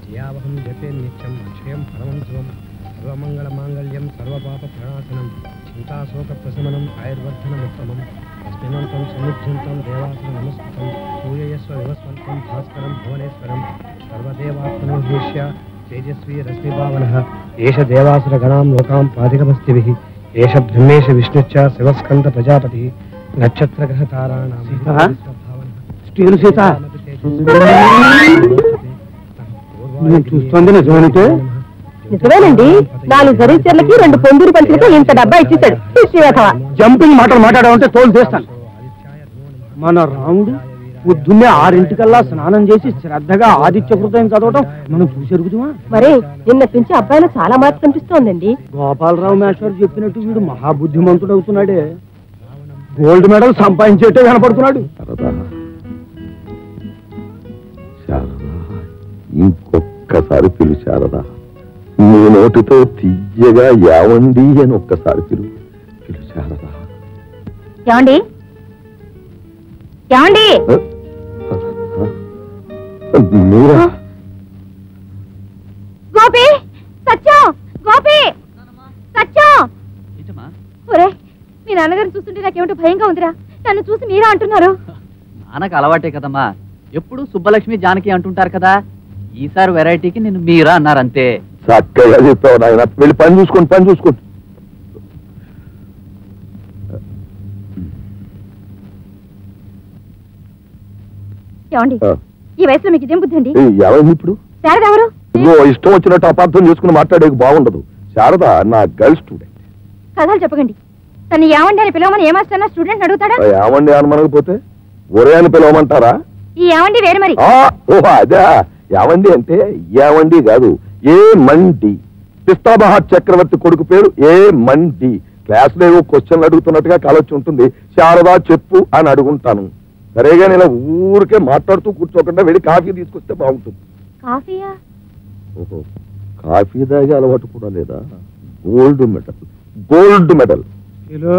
జియావహం జపే నిత్యం అక్షయం పరమం శివం సర్వమంగళమాంగళ్యం సర్వపాప ప్రణాశనం చింతాశోక ప్రశమనం ఆయుర్వర్ధనముత్తమం తస్మినంతం సముజ్జంతం దేవాసుర నమస్కృతం సూయయస్వ వివస్వంతం భాస్కరం భువనేశ్వరం సర్వదేవాత్మనోద్దేశ్య తేజస్వీ రశ్మిభావన ఏష దేవాసుర గణాం లోకాం పాదికమస్తిభిः ఏష బ్రహ్మేశ విష్ణుశ్చ శివస్కంద ప్రజాపతి నక్షత్రగ్రహ తారాణాం సీత? స్టీలు సీత? నేను చూస్తోంది నిజమేనంటే? నిజమేనండి నాలుగు గరీచర్లకి రెండు పొందూరు పంచులకి ఇంత డబ్బా ఇచ్చేశాడు శ్రీవేధవ జంపింగ్ మాటలు మాట్లాడామంటే తోలు చేస్తాను మన రాముడు పొద్దున్నే ఆరింటికల్లా స్నానం చేసి శ్రద్ధగా ఆదిత్య హృదయం చదవటం మనం చూసి ఎరుగుతామా మరి నిన్నటి నుంచి అబ్బాయిలో చాలా మార్పు కనిపిస్తోందండి గోపాలరావు మేశ్వర్ చెప్పినట్టు వీడు మహాబుద్ధిమంతుడు అవుతున్నాడే గోల్డ్ మెడల్ సంపాదించేట్టే కనపడుతున్నాడు శారదా శారదా ఇంకొక్కసారి పిలు శారదా నీ నోటితో తీయగా యావండి అని ఒక్కసారి పిలు పిలు శారదా ఏమండి ఏమండి మీరా గోపి సత్యం గోపి సత్యం ఒరే మీ నాన్నగారిని చూస్తుంటే నాకేమిటో భయంగా ఉందిరా నన్ను చూసి మీరా అంటున్నారు నాన్నకు అలవాటే కదమ్మా ఎప్పుడు సుబ్బలక్ష్మి జానకి అంటుంటారు కదా ఈసారి వెరైటీకి నిన్ను మీరా అన్నారంతే చక్కగా చెప్పావు నాయన వెళ్ళి పని చూసుకోండి పని చూసుకోండి ఏమండి ఆ, ఈ వయసులో మీకు ఇదేం బుద్ధి అండి ఏ, ఏమైంది ఇప్పుడు శారద ఎవరు ఇదిగో ఇష్టం వచ్చినట్టు అపార్థం చేసుకుని మాట్లాడేకి బాగుండదు శారద నా గర్ల్ స్టూడెంట్ కథలు చెప్పకండి తను ఏమండి అని పిలవమని ఏమాస్టన్నా స్టూడెంట్ అడుగుతాడా ఏమండి అనమనకపోతే ఒరే అని పిలవమంటారా ఈ ఏమండి వేరు మరి ఆ, ఓహో అదే ఏమండి అంటే ఏమండి కాదు ఏ మండి పిస్తాబహార్ చక్రవర్తి కొడుకు పేరు ఏ మండి క్లాసులో ఏవో క్వశ్చన్లు అడుగుతున్నట్టుగా కాలొచ్చి ఉంటుంది శారదా చెప్పు అని అడుగుంటాను సరేగా నేను ఊరికే మాట్లాడుతూ కూర్చోకుండా వెళ్ళి కాఫీ తీసుకొస్తే బాగుంటుంది కాఫీయా ఓహో కాఫీ తాగే అలవాటు కూడా లేదా gold medal gold medal steel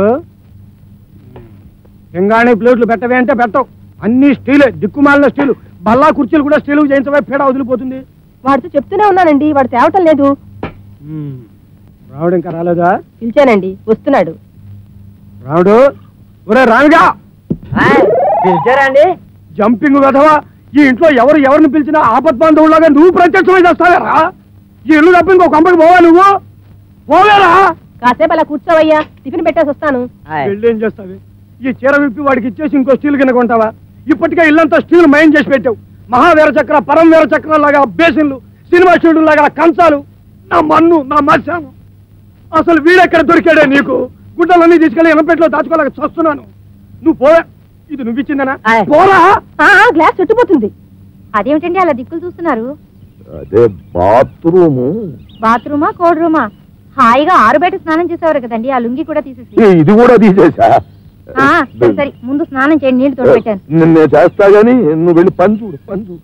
పింగాణి ప్లేట్లు పెట్టవే అంటే పెట్టవు అన్ని స్టీలే దిక్కుమాలిన స్టీలు బల్లా కుర్చీలు కూడా స్టీలు చేయించవే పేడ వదిలిపోతుంది వాడితో చెప్తూనే ఉన్నానండి వాడు తేవటం లేదు రావుడు ఇంకా రాలేదా పిలిచానండి వస్తున్నాడు రావుడు ఒరే రానుగా పిలిచారండి జంపింగ్ వెధవా ఈ ఇంట్లో ఎవరు ఎవరిని పిలిచినా ఆపత్ బాంధవులాగా నువ్వు ప్రత్యక్షమై చేస్తావేరా ఈ ఇల్లు తప్ప ఇంకో కంపకి పోవా నువ్వు పోవేరా కాసేపు అలా కూర్చోవయ్యా టిఫిన్ పెట్టేసి వస్తాను వెళ్ళి ఏం చేస్తావి ఈ చీర విప్పి వాడికి ఇచ్చేసి ఇంకో స్టీల్ కింద కొంటావా ఇప్పటికే ఇల్లంతా స్టీల్ మైన్ చేసి పెట్టావు మహావీర చక్ర పరం వీర చక్రం లాగా బేసిన్లు సినిమా షూడు లాగా కంచాలు నా మన్ను నా మత్స్యాము అసలు వీడెక్కడ దొరికాడే నీకు గుడ్డలన్నీ తీసుకెళ్లి ఎనపెట్లో దాచుకోలేక చస్తున్నాను నువ్వు పోవే ఇది నువ్వు ఇచ్చిందనా ఆయ్. పోరా ఆ, గ్లాస్ చుట్టుపోతుంది అదేమిటండి అలా దిక్కులు చూస్తున్నారు అదే బాత్రూము బాత్రూమా కోడ్ రూమా హాయిగా ఆరు బయట స్నానం చేసేవారు కదండి ఆ లుంగి కూడా తీసేసి ఏ, ఇది కూడా తీసేసా ఆ, సరే సరే ముందు స్నానం చేయండి నీళ్లు తోడబెట్టాను నిన్న నేను చేస్తా గానీ నువ్వు వెళ్ళి పని చూడు పని చూడు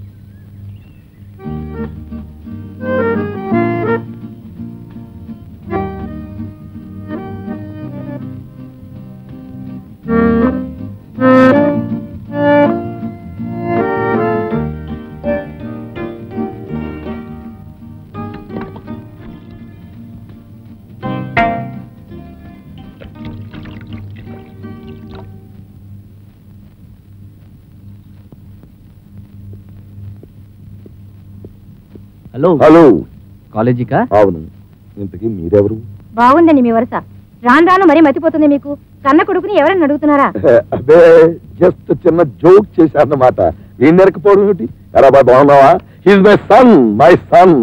హలో హలో కాలేజీకా అవును ఇంతకీ మీరెవరు బాగుందండి మీ వరుస రాను రాను మరీ మతిపోతుంది మీకు కన్న కొడుకుని ఎవరైనా అడుగుతున్నారా అదే జస్ట్ చిన్న జోక్ చేశారన్నమాట ఏం నరకపోవడం ఏమిటి ఎరా బాయ్ బాగున్నావా he's my son my son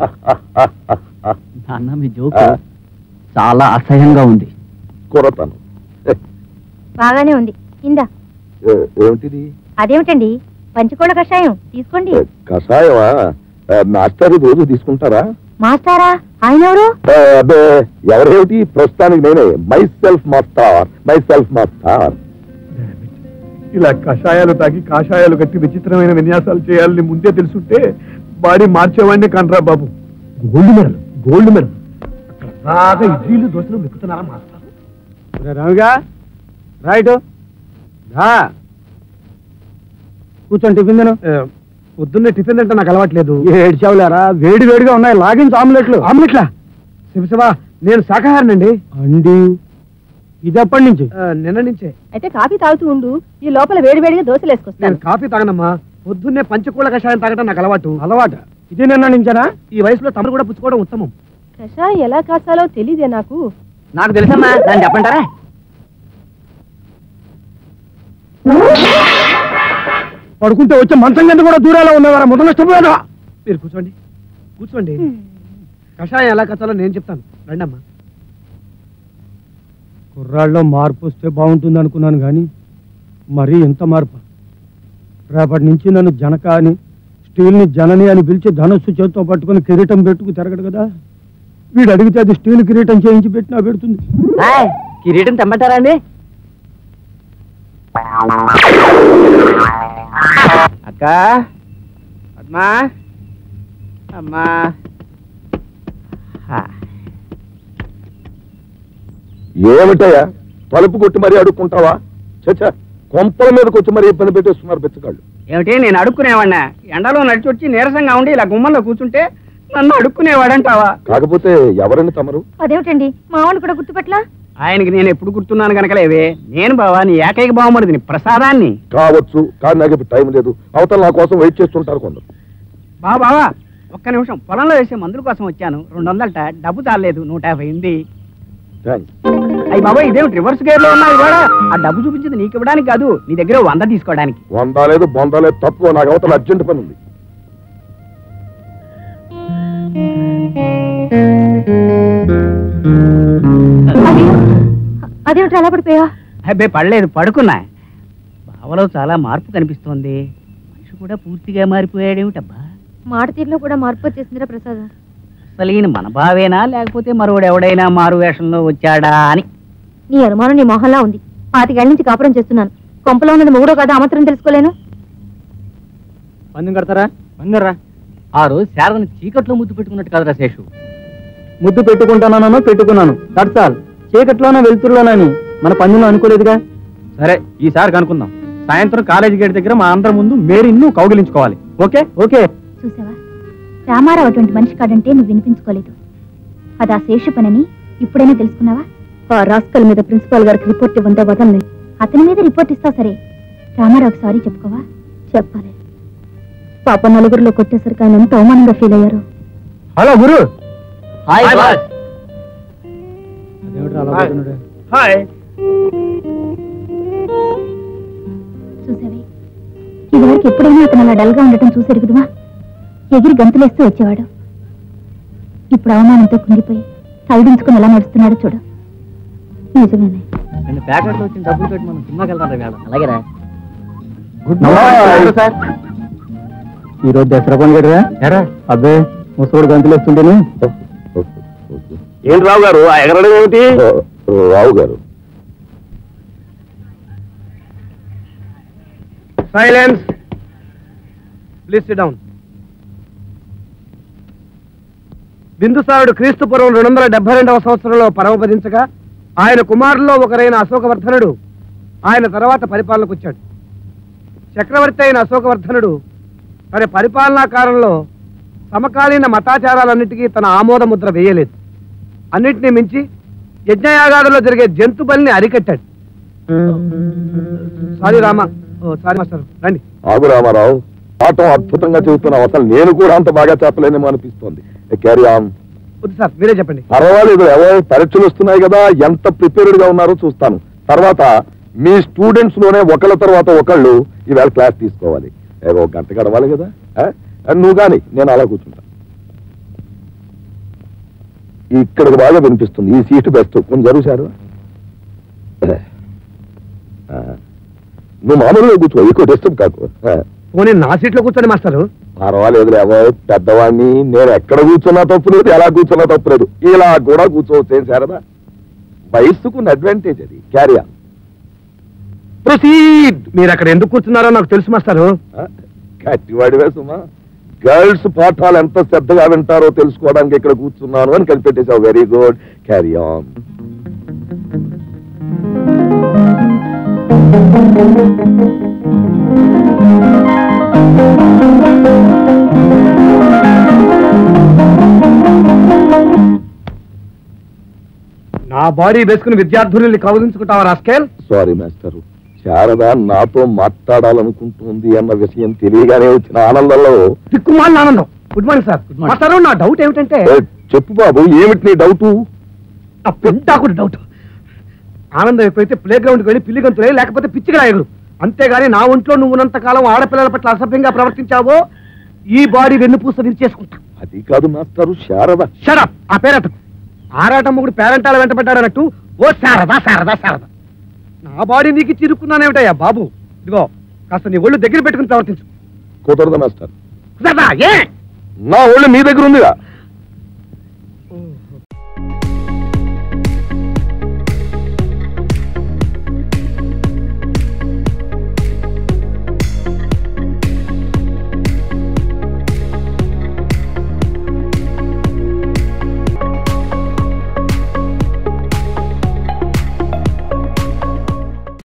నాన్న మీ జోక్ చాలా అసహ్యంగా ఉంది కొరతను బాగానే ఉంది ఇందా ఏ- ఏమిటిది అదేమిటండి పంచకోళ్ళ కషాయం తీసుకోండి ఏ, కషాయమా ఏ, మాస్టర్ రోజు తీసుకుంటారా మాస్టారా ఆయన ఎవరు ఏ, అబ్బే ఎవరేమిటి ప్రస్తుతానికి నేనే myself master myself master ఇలా కషాయాలు తాగి కాషాయాలు కట్టి విచిత్రమైన విన్యాసాలు చేయాలని ముందే తెలుసుంటే బాడీ మార్చేవాడిని కనరా బాబు గోల్డ్ మెడల్ గోల్డ్ మెడల్ బాగా ఇడ్లీలు దోశలు మెక్కుతున్నారా మాస్టర్ రాముగా రైట్ కూర్చోండి టిఫిన్ తిను పొద్దున్నే టిఫిన్ అంటే నాకు అలవాట్లేదు ఏడ్చావులేరా వేడి వేడిగా ఉన్నాయి లాగించి ఆమ్లెట్లు ఆమ్లెట్లా శివశివా నేను శాఖాహారినండి అండి ఇది ఎప్పటి నుంచి నిన్న నుంచే అయితే కాఫీ తాగుతూ ఉండు ఈ లోపల వేడివేడిగా దోశలు నేను వేసుకొస్తాను కాఫీ తాగనమ్మా పొద్దున్నే పంచకూల కషాయం తాగటం నాకు అలవాటు అలవాటు ఇది నిన్న నుంచేనా ఈ వయసులో తమరు కూడా పుచ్చుకోవడం ఉత్తమం కషాయం ఎలా కాసాలో తెలీదే నాకు నాకు తెలుసమ్మా దాన్ని చెప్పంటారా పడుకుంటే వచ్చే మంచం కింద కూడా దూరాలో ఉన్నవారా మొదలు ఇష్టపోయాను మీరు కూర్చోండి కూర్చోండి కషాయం ఎలా కచ్చాలో నేను చెప్తాను రండమ్మా కుర్రాళ్ళలో మార్పు వస్తే బాగుంటుంది అనుకున్నాను కానీ మరీ ఎంత మార్పు రేపటి నుంచి నన్ను జనక అని స్టీల్ని జనని అని పిలిచి ధనస్సు చేత్తో పట్టుకొని కిరీటం పెట్టుకు తిరగడు కదా వీడు అడిగితే అది స్టీల్ కిరీటం చేయించి పెట్టినా పెడుతుంది కిరీటం తెమ్మంటారా అండి అక్క పద్మా అమ్మా ఏమిటయ్యా తలుపు కొట్టి మరీ అడుక్కుంటావా చచ్చా కొంపల మీదకి వచ్చి మరీ ఇబ్బంది పెట్టేస్తున్నారు బెచ్చగాళ్ళు ఏమిటి నేను అడుక్కునేవాడినా ఎండలో నడిచి వచ్చి నీరసంగా ఉండి ఇలా గుమ్మంలో కూర్చుంటే నన్ను అడుక్కునేవాడంటావా కాకపోతే ఎవరండి తమరు అదేమిటండి మావాడిని కూడా గుర్తుపట్లా ఆయనకి నేను ఎప్పుడు గుర్తున్నాను కనుకలేవే నేను బావా నీ ఏకైక బావమరిదిని ప్రసాదాన్ని కావచ్చు కానీ నాకు ఇప్పుడు టైం లేదు అవతల నా కోసం వెయిట్ చేస్తుంటారు కొందరు బావా బావా ఒక్క నిమిషం పొలంలో వేసే మందుల కోసం వచ్చాను రెండు వందలట డబ్బు చాలేదు నూట యాభై ఉంది థ్యాంక్స్ అయ్యి బాబా ఇదేమిటి రివర్స్ గేర్ లో ఉన్నావు కూడా ఆ డబ్బు చూపించింది నీకు ఇవ్వడానికి కాదు నీ దగ్గర వంద తీసుకోవడానికి వంద లేదు బొంద లేదు తక్కువ నాకు అవతల అర్జెంట్ పని ఉంది అదేమిటి అలా పడిపోయా అబ్బే పడలేదు పడుకున్నా బావలో చాలా మార్పు కనిపిస్తోంది మనిషి కూడా పూర్తిగా మారిపోయాడేమిటబ్బా మాట తీరులో కూడా మార్పు వచ్చేసిందిరా ప్రసాద్ అసలు ఈయన మన బావేనా లేకపోతే మరొకడు ఎవడైనా మారు వేషంలో వచ్చాడా అని నీ అనుమానం నీ మొహంలా ఉంది పాతికేళ్ల నుంచి కాపురం చేస్తున్నాను కొంపలో ఉన్నది మొగుడో కదా అమత్రం తెలుసుకోలేను పందెం కడతారా పందెరా ఆ రోజు శారదని చీకట్లో ముద్దు పెట్టుకున్నట్టు కదరా శేషు ముద్దు పెట్టుకుంటానో పెట్టుకున్నాను దట్సాల్ చీకట్లోనే వెళ్తురులోనని మన పందెంలో అనుకోలేదుగా సరే ఈసారి కనుక్కుందాం సాయంత్రం కాలేజీ గేట్ దగ్గర మా అందరి ముందు మేరిన్ను కౌగిలించుకోవాలి ఓకే ఓకే చూసావా రామారావు అటువంటి మనిషి కాడంటే నువ్వు వినిపించుకోలేదు అది ఆ శేషు పనని ఇప్పుడైనా తెలుసుకున్నావా ఆ రాస్కల్ మీద ప్రిన్సిపాల్ గారికి రిపోర్ట్ ఇవ్వంటే వదలలే అతని మీద రిపోర్ట్ ఇస్తా సరే రామారావుకి సారీ చెప్పుకోవా చెప్పాలి పాప నలుగురిలో కొట్టేసరికి ఆయన ఎంత అవమానంగా ఫీల్ అయ్యారు hello guru hi boss hi చూసావే ఇదివరకు ఎప్పుడైనా అతను అలా డల్గా ఉండటం చూసారు కదవా ఎగిరి గంతులేస్తూ వచ్చేవాడు ఇప్పుడు అవమానంతో కుంగిపోయి తలదించుకుని ఎలా నడుస్తున్నాడో చూడు నిజమేనే రెండు ప్యాకెట్లు వచ్చిన డబ్బులు పెట్టి మనం సినిమాకి వెళ్తాం రా అలాగేరా గుడ్ మార్నింగ్ సార్ ఈ రోజు దసరా పండుగ ఎరా అబ్బే ముసోడు గంతులు వస్తుంటేనే ఏంటి రావు గారు ఆ ఎగరడం ఏమిటి Rao garu silence please sit down బిందుసారుడు క్రీస్తు పూర్వం రెండు వందల డెబ్బై రెండవ సంవత్సరంలో పరమపదించగా ఆయన కుమారుల్లో ఒకరైన అశోకవర్ధనుడు ఆయన తర్వాత పరిపాలనకు వచ్చాడు చక్రవర్తి అయిన అశోకవర్ధనుడు తన పరిపాలనా కాలంలో సమకాలీన మతాచారాలన్నిటికీ తన ఆమోద ముద్ర వేయలేదు అన్నిటినీ మించి యజ్ఞయాగాదుల్లో జరిగే జంతు బలిని అరికట్టాడు sorry Rama oh sorry master రండి ఆగు రామారావు పాఠం అద్భుతంగా చెబుతున్నావు అసలు నేను కూడా అంత బాగా చెప్పలేనేమో అనిపిస్తోంది క్యారీ ఆన్ వద్దు సార్ మీరే చెప్పండి పర్వాలేదు ఎవరో పరీక్షలు వస్తున్నాయి కదా ఎంత ప్రిపేర్డ్ గా ఉన్నారో చూస్తాను తర్వాత మీ స్టూడెంట్స్ లోనే ఒకళ్ళ తర్వాత ఒకళ్ళు ఈవేళ క్లాస్ తీసుకోవాలి ఏవో ఒక గంట గడవాలి కదా ఆ? నువ్వు కానీ నేను అలా కూర్చుంటా ఇక్కడికి బాగా వినిపిస్తుంది ఈ సీటు బెస్ట్ కొంచెం జరుగు సారు ఆ. నువ్వు మామూలుగా కూర్చో ఎక్కువ డిస్టర్బ్ కాకు ఆ. పోనీ నా సీట్లో కూర్చోండి మాస్టరు పర్వాలేదు లేవో పెద్దవాడిని నేను ఎక్కడ కూర్చున్నా తప్పు లేదు ఎలా కూర్చున్నా తప్పు లేదు ఇలా కూడా కూర్చోవచ్చు ఏం శారదా వయస్సుకున్న అడ్వాంటేజ్ అది క్యారీ ఆన్ ప్రొసీడ్ మీరు అక్కడ ఎందుకు కూర్చున్నారో నాకు తెలుసు మాస్టారు కట్టివాడివే సుమా గర్ల్స్ పాఠాలు ఎంత శ్రద్ధగా వింటారో తెలుసుకోవడానికి ఇక్కడ కూర్చున్నాను అని కనిపెట్టేశావు వెరీ గుడ్ క్యారీ ఆన్ నా బాడీ వేసుకుని విద్యార్థుల్ని కౌలించుకుంటావా రాస్కేల్ సారీ మాస్టర్ శారద నాతో మాట్లాడాలనుకుంటుంది అన్న విషయం తెలియగానే వచ్చిన ఆనందంలో దిక్కుమాలిన ఆనందం good morning sir Good morning. మాస్టారు నా డౌట్ ఏమిటంటే "ఏ, చెప్పు బాబు ఏమిటి నీ డౌటు ఆ పెద్దాకుడు డౌట్ ఆనందం ఎక్కువైతే ప్లే గ్రౌండ్కి వెళ్ళి పిల్లి గంతులే లేకపోతే పిచ్చిగా ఎగురు అంతేగాని నా ఒంట్లో నువ్వు ఉన్నంత కాలం ఆడపిల్లల పట్ల అసభ్యంగా ప్రవర్తించావో ఈ బాడీ వెన్నుపూస విరిచేసుకుంటా అది కాదు మాస్టారు శారద షడప్ ఆ పేరట ఆరాటమ్మ కూడా పేరంటాల వెంటబడ్డాడన్నట్టు ఓ శారదా శారదా శారద నా బాడీ నీకు చిరుక్కున్నానేమిటయ్యా బాబు ఇదిగో కాస్త నీ ఒళ్ళు దగ్గర పెట్టుకుని ప్రవర్తించు కుదరదు మాస్టర్ కుదరదా? ఏ నా ఒళ్ళు మీ దగ్గర ఉందిగా